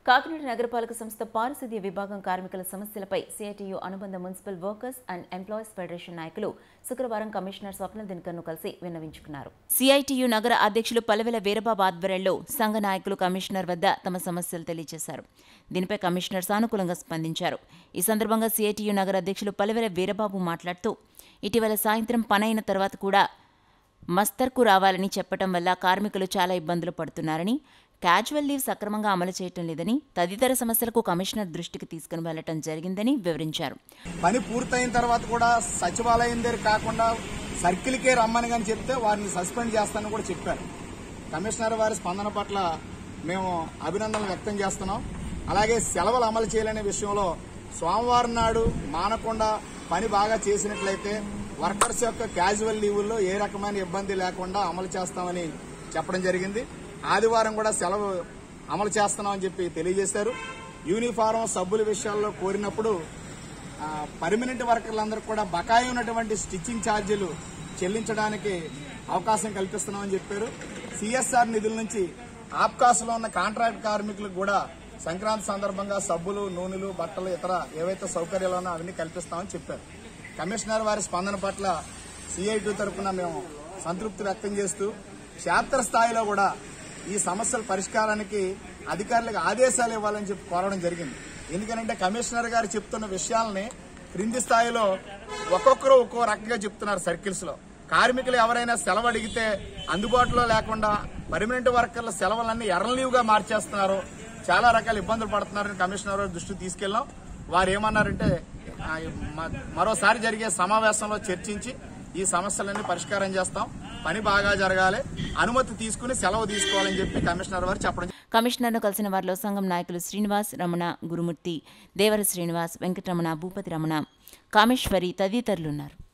కాకినాడ నగరపాలక సంస్థ పారిశుద్ధ్య విభాగం కార్మికుల సమస్యలపై సిఐటియు అనుబంధ municipal workers and employees federation నాయకులు శుక్రవారం కమిషనర్ స్వప్న దినకర్ను కలిసి విన్నవించుకున్నారు సిఐటియు నగర అధ్యక్షులు పలవెల వీరబాబు ఆధ్వర్యంలో సంఘ నాయకులు కమిషనర్ వద్ద తమ సమస్యలు తెలియజేశారు దీనిపై కమిషనర్ సానుకూలంగా స్పందించారు ఈ సందర్భంగా సిఐటియు నగర అధ్యక్షులు పలవెల వీరబాబు మాట్లాడుతూ ఇటీవల సాయంత్రం పనైన తర్వాత కూడా మస్తర్కు రావాలని చెప్పటం వల్ల కార్మికులు చాలా ఇబ్బందులు పడుతున్నారని క్యాజువల్ లీవ్ సక్రమంగా అమలు చేయటం లేదని తదితర సమస్యలకు కమిషనర్ దృష్టికి తీసుకుని వెళ్లటం జరిగిందని వివరించారు పని పూర్తయిన తర్వాత కూడా సచివాలయం దగ్గర కాకుండా సర్కిల్కే రమ్మని కానీ చెప్తే వారిని సస్పెండ్ చేస్తానని కూడా చెప్పారు కమిషనర్ వారి స్పందన పట్ల మేము అభినందనలు వ్యక్తం చేస్తున్నాం అలాగే సెలవులు అమలు చేయలేని విషయంలో సోమవారం నాడు మానకుండా పని బాగా చేసినట్లయితే వర్కర్స్ యొక్క క్యాజువల్ లీవుల్లో ఏ రకమైన ఇబ్బంది లేకుండా అమలు చేస్తామని చెప్పడం జరిగింది ఆదివారం కూడా సెలవు అమలు చేస్తున్నామని చెప్పి తెలియజేశారు యూనిఫారం సబ్బుల విషయాల్లో కోరినప్పుడు ఆ, పర్మనెంట్ వర్కర్లందరికీ కూడా బకాయి ఉన్నటువంటి స్టిచ్చింగ్ ఛార్జీలు చెల్లించడానికి అవకాశం కల్పిస్తున్నామని చెప్పారు సిఎస్ఆర్ నిధుల నుంచి ఆప్కాస్లో ఉన్న కాంట్రాక్ట్ కార్మికులకు కూడా సంక్రాంతి సందర్భంగా సబ్బులు నూనెలు బట్టలు ఇతర ఏవైతే సౌకర్యాలు ఉన్నా అవన్నీ కల్పిస్తామని చెప్పారు కమిషనర్ వారి స్పందన పట్ల సిఐటి తరఫున మేము సంతృప్తి వ్యక్తం చేస్తూ క్షేత్రస్థాయిలో కూడా ఈ సమస్యల పరిష్కారానికి అధికారులకు ఆదేశాలు ఇవ్వాలని చెప్పి కోరడం జరిగింది ఎందుకంటే కమిషనర్ గారు చెప్తున్న విషయాలని క్రింది స్థాయిలో ఒక్కొక్కరు ఒక్కో రకంగా చెప్తున్నారు సర్కిల్స్ లో కార్మికులు ఎవరైనా సెలవు అడిగితే అందుబాటులో లేకుండా పర్మనెంట్ వర్కర్ల సెలవులన్నీ ఎర్ర లీవ్ గా మార్చేస్తున్నారు చాలా రకాల ఇబ్బందులు పడుతున్నారని కమిషనర్ గారి దృష్టికి తీసుకెళ్ళాం వారు ఏమన్నారంటే ఆ, మ- మరోసారి జరిగే సమావేశంలో చర్చించి ఈ సమస్యలన్నీ పరిష్కారం చేస్తాం పని బాగా జరగాలి అనుమతి తీసుకుని సెలవు తీసుకోవాలని చెప్పి కమిషనర్ వారు చెప్పడం కమిషనర్ను కలిసిన వారిలో సంఘం నాయకులు శ్రీనివాస్ రమణ గురుమూర్తి దేవర శ్రీనివాస్ వెంకటరమణ భూపతి రమణ కామేశ్వరి తదితరులున్నారు